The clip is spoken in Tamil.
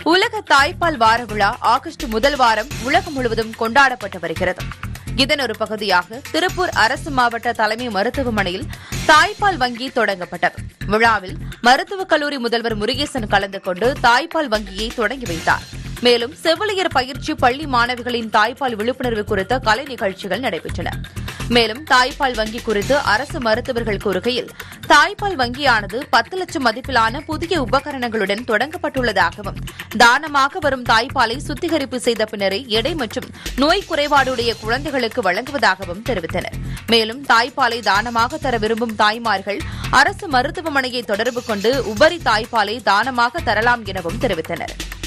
உலக தாய்ப்பால் வார விழா ஆகஸ்ட் முதல் வாரம் உலகம் முழுவதும் கொண்டாடப்பட்டு வருகிறது இதன் ஒரு பகுதியாக திருப்பூர் அரசு மாவட்ட தலைமை மருத்துவமனையில் தாய்ப்பால் வங்கி தொடங்கப்பட்டது விழாவில் மருத்துவக் கல்லூரி முதல்வர் முருகேசன் கலந்து கொண்டு தாய்ப்பால் வங்கியை தொடங்கி வைத்தார் மேலும் செவிலியர் பயிற்சி பள்ளி மாணவிகளின் தாய்ப்பால் விழிப்புணர்வு குறித்த கலை நிகழ்ச்சிகள் நடைபெற்றன மேலும் தாய்ப்பால் வங்கி குறித்து அரசு மருத்துவர்கள் கூறுகையில் தாய்ப்பால் வங்கியானது பத்து லட்சம் மதிப்பிலான புதிய உபகரணங்களுடன் தொடங்கப்பட்டுள்ளதாகவும் தானமாக வரும் தாய்ப்பாலை சுத்திகரிப்பு செய்த பின்னரே எடை மற்றும் நோய் குறைபாடுடைய குழந்தைகளுக்கு வழங்குவதாகவும் தெரிவித்தனர் மேலும் தாய்ப்பாலை தானமாக தர விரும்பும் தாய்மார்கள் அரசு மருத்துவமனையை தொடர்பு கொண்டு உபரி தாய்ப்பாலை தானமாக தரலாம் எனவும் தெரிவித்தனா்